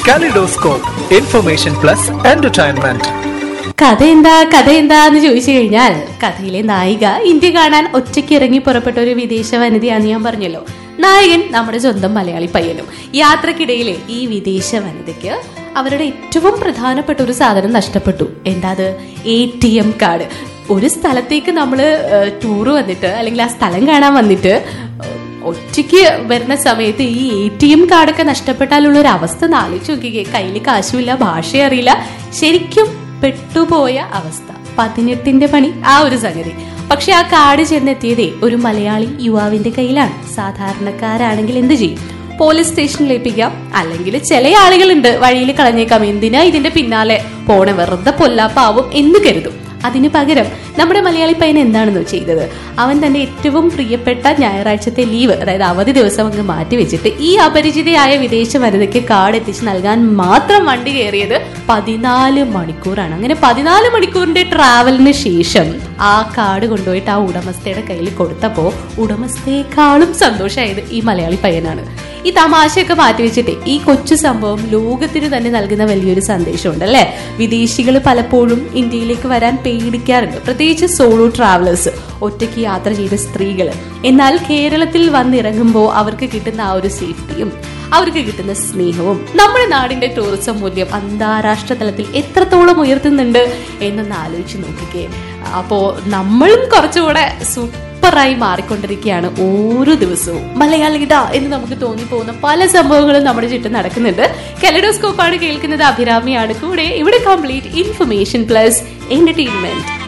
kaleidoscope information plus entertainment കഥ എന്താ കഥ എന്താ എന്ന് ചോദിച്ചു കഴിഞ്ഞാൽ കഥയിലെ നായിക ഇന്ത്യ കാണാൻ ഒറ്റയ്ക്ക് ഇറങ്ങി പുറപ്പെട്ട ഒരു വിദേശ വനിതയാന്ന് ഞാൻ പറഞ്ഞല്ലോ നായകൻ നമ്മുടെ സ്വന്തം മലയാളി പയ്യനും യാത്രക്കിടയിലെ ഈ വിദേശ വനിതയ്ക്ക് അവരുടെ ഏറ്റവും പ്രധാനപ്പെട്ട ഒരു സാധനം നഷ്ടപ്പെട്ടു എന്താ അത് എ ടി എം കാർഡ് ഒരു സ്ഥലത്തേക്ക് നമ്മൾ ടൂറ് വന്നിട്ട് അല്ലെങ്കിൽ ആ സ്ഥലം കാണാൻ വന്നിട്ട് ഏഹ്, ഒറ്റയ്ക്ക് വരുന്ന സമയത്ത് ഈ എ ടി എം കാർഡൊക്കെ നഷ്ടപ്പെട്ടാലുള്ള ഒരു അവസ്ഥ ഒന്ന് ആലോചിച്ച് നോക്കിക്കേ കയ്യിൽ കാശുമില്ല ഭാഷ അറിയില്ല ശരിക്കും പെട്ടുപോയ അവസ്ഥ പതിനെട്ടിന്റെ പണി ആ ഒരു സംഗതി പക്ഷെ ആ കാർഡ് ചെന്നെത്തിയതേ ഒരു മലയാളി യുവാവിന്റെ കയ്യിലാണ് സാധാരണക്കാരാണെങ്കിൽ എന്ത് ചെയ്യും പോലീസ് സ്റ്റേഷനിൽ ഏൽപ്പിക്കാം അല്ലെങ്കിൽ ചില ആളുകളുണ്ട് വഴിയിൽ കളഞ്ഞേക്കാം എന്തിനാ ഇതിന്റെ പിന്നാലെ പോണ വെറുതെ പൊല്ലാപ്പാവും എന്ന് കരുതും അതിന് പകരം നമ്മുടെ മലയാളി പയ്യൻ എന്താണെന്നോ ചെയ്തത് അവൻ തന്റെ ഏറ്റവും പ്രിയപ്പെട്ട ഞായറാഴ്ചത്തെ ലീവ് അതായത് അവധി ദിവസം അങ്ങ് മാറ്റി വെച്ചിട്ട് ഈ അപരിചിതയായ വിദേശ വനിതയ്ക്ക് കാർഡ് എത്തിച്ച് നൽകാൻ മാത്രം വണ്ടി കയറിയത് പതിനാല് മണിക്കൂറാണ് അങ്ങനെ പതിനാല് മണിക്കൂറിന്റെ ട്രാവലിന് ശേഷം ആ കാർഡ് കൊണ്ടുപോയിട്ട് ആ ഉടമസ്ഥയുടെ കയ്യിൽ കൊടുത്തപ്പോ ഉടമസ്ഥയെക്കാളും സന്തോഷമായത് ഈ മലയാളി പയ്യനാണ് ഈ തമാശയൊക്കെ മാറ്റിവെച്ചിട്ട് ഈ കൊച്ചു സംഭവം ലോകത്തിന് തന്നെ നൽകുന്ന വലിയൊരു സന്ദേശമുണ്ട് അല്ലെ വിദേശികൾ പലപ്പോഴും ഇന്ത്യയിലേക്ക് വരാൻ പേടിക്കാറുണ്ട് പ്രത്യേകിച്ച് സോളോ ട്രാവലേഴ്സ് ഒറ്റയ്ക്ക് യാത്ര ചെയ്ത സ്ത്രീകൾ എന്നാൽ കേരളത്തിൽ വന്നിറങ്ങുമ്പോൾ അവർക്ക് കിട്ടുന്ന ആ ഒരു സേഫ്റ്റിയും അവർക്ക് കിട്ടുന്ന സ്നേഹവും നമ്മുടെ നാടിന്റെ ടൂറിസം മൂല്യം അന്താരാഷ്ട്ര തലത്തിൽ എത്രത്തോളം ഉയർത്തുന്നുണ്ട് എന്നൊന്ന് ആലോചിച്ച് നോക്കിക്കേ അപ്പോ നമ്മളും കുറച്ചുകൂടെ സൂപ്പറായി മാറിക്കൊണ്ടിരിക്കുകയാണ് ഓരോ ദിവസവും മലയാളിത എന്ന് നമുക്ക് തോന്നിപ്പോകുന്ന പല സംഭവങ്ങളും നമ്മുടെ ചുറ്റും നടക്കുന്നുണ്ട് കെലഡോസ്കോപ്പാണ് കേൾക്കുന്നത് അഭിരാമിയാണ് കൂടെ ഇവിടെ കംപ്ലീറ്റ് ഇൻഫർമേഷൻ പ്ലസ് എന്റർടൈൻമെന്റ്